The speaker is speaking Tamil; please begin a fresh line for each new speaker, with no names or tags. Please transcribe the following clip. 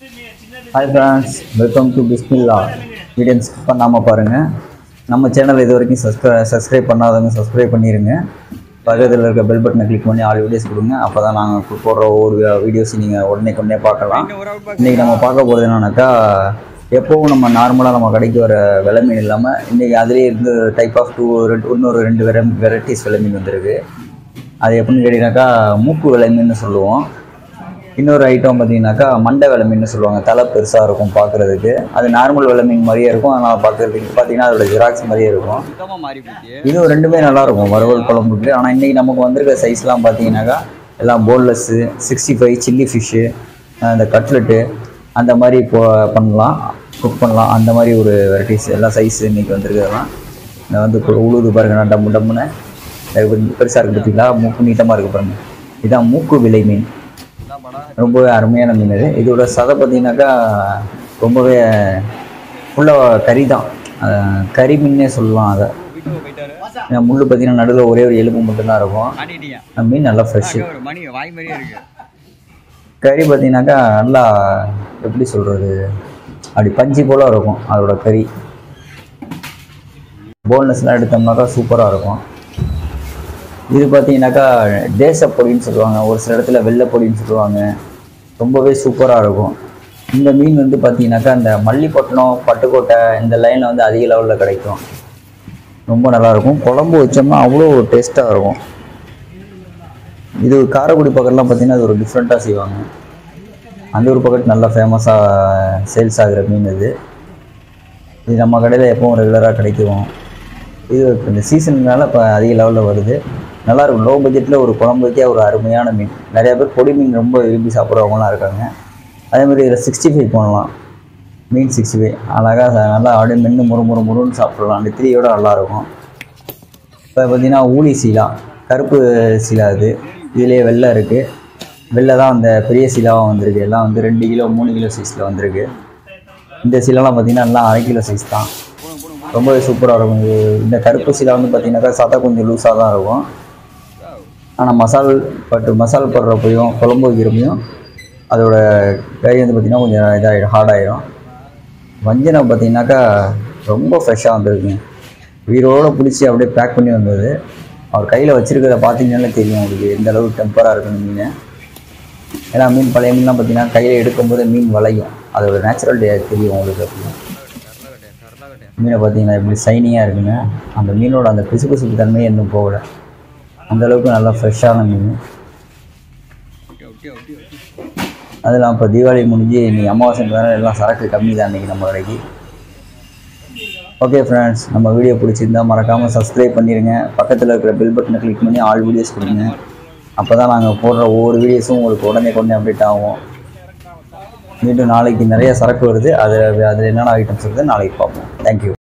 hi friends welcome to Bismillah video skip பண்ணாமல் பாருங்கள் நம்ம சேனல் இது வரைக்கும் சப்ஸ்கிரை சப்ஸ்கிரைப் பண்ணாதவங்க சப்ஸ்கிரைப் பண்ணிடுங்க பக்கத்தில் இருக்க பெல் பட்டனை கிளிக் பண்ணி ஆல் வீடியோஸ் கொடுங்க அப்போ தான் நாங்கள் போடுற ஒவ்வொரு வீடியோஸ் நீங்கள் உடனே கொண்டே பார்க்கலாம் இன்றைக்கி நம்ம பார்க்க போகிறது என்னன்னாக்கா எப்போவும் நம்ம நார்மலாக நம்ம கடைக்கு வர விலை மீன் இல்லாமல் இன்றைக்கி அதுலேயே இருந்து டைப் ஆஃப் டூ ரெண்டு இன்னொரு ரெண்டு வெரை வெரைட்டிஸ் விலை மீன் வந்திருக்கு அது எப்படின்னு கேட்டிங்கனாக்கா மூக்கு விலை மீன் சொல்லுவோம் இன்னொரு ஐட்டம் பார்த்தீங்கன்னாக்கா மண்டை விலை மீன் சொல்லுவாங்க தலை பெருசாக இருக்கும் பார்க்குறதுக்கு அது நார்மல் விலை மீன் மாதிரியே இருக்கும் ஆனால் பார்க்குறதுக்கு பார்த்தீங்கன்னா அதோட ஜெராக்ஸ் மாதிரியே இருக்கும்
சுத்தமா மாறி போச்சு
இதுவும் ரெண்டுமே நல்லா இருக்கும் வறுவல் குழம்புக்கு ஆனால் இன்றைக்கி நமக்கு வந்திருக்க சைஸ்லாம் பார்த்தீங்கன்னாக்கா எல்லாம் boneless sixty five chilli fish அந்த கட்லெட்டு அந்த மாதிரி இப்போ பண்ணலாம் குக் பண்ணலாம் அந்த மாதிரி ஒரு வெரைட்டிஸ் எல்லாம் சைஸ் இன்றைக்கி வந்திருக்கிறதுலாம் இந்த வந்து இப்போ உழுது பாருங்க நான் டம்மு டம்முன்னு பெருசாக இருக்குது பார்த்தீங்களா மூக்கு நீட்டமாக இருக்குது பாருங்க இதான் மூக்கு விலை மீன் ரொம்பவே அருமையான மீன் இது இதோட சதை பார்த்தீங்கன்னாக்கா ரொம்பவே ஃபுல்லாக கறி தான் அஹ் கறி மீன்னே சொல்லலாம் அதை
வீட்டுக்கு போயிட்டாரு
ஏன்னா முள்ளு பார்த்தீங்கன்னா நடுவில் ஒரே ஒரு எலும்பு மட்டும்தான் இருக்கும்
மாட்டிட்டீங்க
அந்த மீன் நல்லா ஃப்ரெஷ்ஷு
ஒரு மணி வாய் மாதிரியே இருக்கு
கறி பார்த்தீங்கன்னாக்கா நல்லா எப்படி சொல்கிறது அப்படி பஞ்சு போல இருக்கும் அதோட கறி போன்லெஸ்லாம் எடுத்தோம்னாக்கா சூப்பராக இருக்கும் இது பார்த்தீங்கன்னாக்கா தேச பொடின்னு சொல்லுவாங்க ஒரு சில இடத்துல வெள்ளை பொடின்னு சொல்லுவாங்க ரொம்பவே சூப்பராக இருக்கும் இந்த மீன் வந்து பார்த்தீங்கன்னாக்கா இந்த மல்லிப்பட்டினம் பட்டுக்கோட்டை இந்த லைனில் வந்து அதிக லெவலில் கிடைக்கும் ரொம்ப நல்லாயிருக்கும் குழம்பு வச்சோம்னா அவ்வளோ டேஸ்ட்டாக இருக்கும் இது காரைக்குடி பக்கம்லாம் பார்த்தீங்கன்னா அது ஒரு டிஃப்ரெண்ட்டாக செய்வாங்க அந்த ஒரு பக்கத்து நல்லா ஃபேமஸாக சேல்ஸ் ஆகிற மீன் இது இது நம்ம கடையில் எப்பவும் ரெகுலராக கிடைக்கும் இது இப்ப இந்த சீசனுனால இப்போ அதிக லெவலில் வருது நல்லாயிருக்கும் லோ பட்ஜெட்டில் ஒரு குழம்பு வைக்க ஒரு அருமையான மீன் நிறைய பேர் பொடி மீன் ரொம்ப விரும்பி சாப்பிட்றவங்களாம் இருக்காங்க அதே மாதிரி இதில் சிக்ஸ்டி ஃபைவ் பண்ணலாம் மீன் சிக்ஸ்டி ஃபைவ் அழகாக நல்லா அப்படியே மென்று முறு முறு முறுன்னு சாப்பிட்றலாம் நெத்திரியோட நல்லாயிருக்கும் இப்போ பார்த்தீங்கன்னா ஊளி சீலா கருப்பு சீலா இது இதுலேயே வெள்ளை இருக்குது வெள்ளை தான் அந்த பெரிய சீலாவாக வந்திருக்கு எல்லாம் வந்து ரெண்டு கிலோ மூணு கிலோ சைஸில் வந்திருக்கு இந்த சீலாலாம் பார்த்தீங்கன்னா எல்லாம் அரை கிலோ சைஸ் தான் ரொம்பவே சூப்பராக இருக்கும் இது இந்த கருப்பு சீலா வந்து பார்த்தீங்கன்னாக்கா சதை கொஞ்சம் லூஸாக தான் இருக்கும் ஆனால் மசால் பட்டு மசால் போடுறப்பையும் குழம்பு வைக்கிறப்பையும் அதோட கறி வந்து பார்த்திங்கன்னா கொஞ்சம் இதாகிடும் ஹார்டாயிடும் வஞ்சனம் பார்த்தீங்கன்னாக்கா ரொம்ப ஃப்ரெஷ்ஷாக வந்திருக்குங்க உயிரோடு பிடிச்சி அப்படியே பேக் பண்ணி வந்தது அவர் கையில் வச்சிருக்கிறத பார்த்தீங்கன்னாலே தெரியும் உங்களுக்கு எந்த அளவுக்கு டெம்பராக இருக்குன்னு மீன் ஏன்னா மீன் பழைய மீன்லாம் பார்த்தீங்கன்னா கையில் எடுக்கும்போது மீன் வளையும் அதோட நேச்சுரல் தெரியும் உங்களுக்கு அப்படின்னு மீனை பார்த்தீங்கன்னா எப்படி சைனிங்காக இருக்குங்க அந்த மீனோட அந்த பிசுபிசுப்பு தன்மையே இன்னும் போகலை அந்த அளவுக்கு நல்லா ஃப்ரெஷ்ஷான மீன்
ஒட்டி ஒட்டி ஒட்டி ஒட்டி
அதெல்லாம் இப்போ தீபாவளி முடிஞ்சு இன்னைக்கு அமாவாசை வேறு எல்லாம் சரக்கு கம்மி தான் இன்றைக்கி நம்ம கடைக்கு ஓகே ஃப்ரெண்ட்ஸ் நம்ம வீடியோ பிடிச்சிருந்தா மறக்காமல் சப்ஸ்கிரைப் பண்ணிடுங்க பக்கத்தில் இருக்கிற பெல் பட்டனை கிளிக் பண்ணி ஆல் வீடியோஸ் கொடுங்க அப்போ தான் நாங்கள் போடுற ஒவ்வொரு வீடியோஸும் உங்களுக்கு உடனே கொண்டே அப்டேட் ஆகும் மீண்டும் நாளைக்கு நிறைய சரக்கு வருது அதில் அதில் என்னென்ன ஐட்டம்ஸ் வருது நாளைக்கு பார்ப்போம் தேங்க்யூ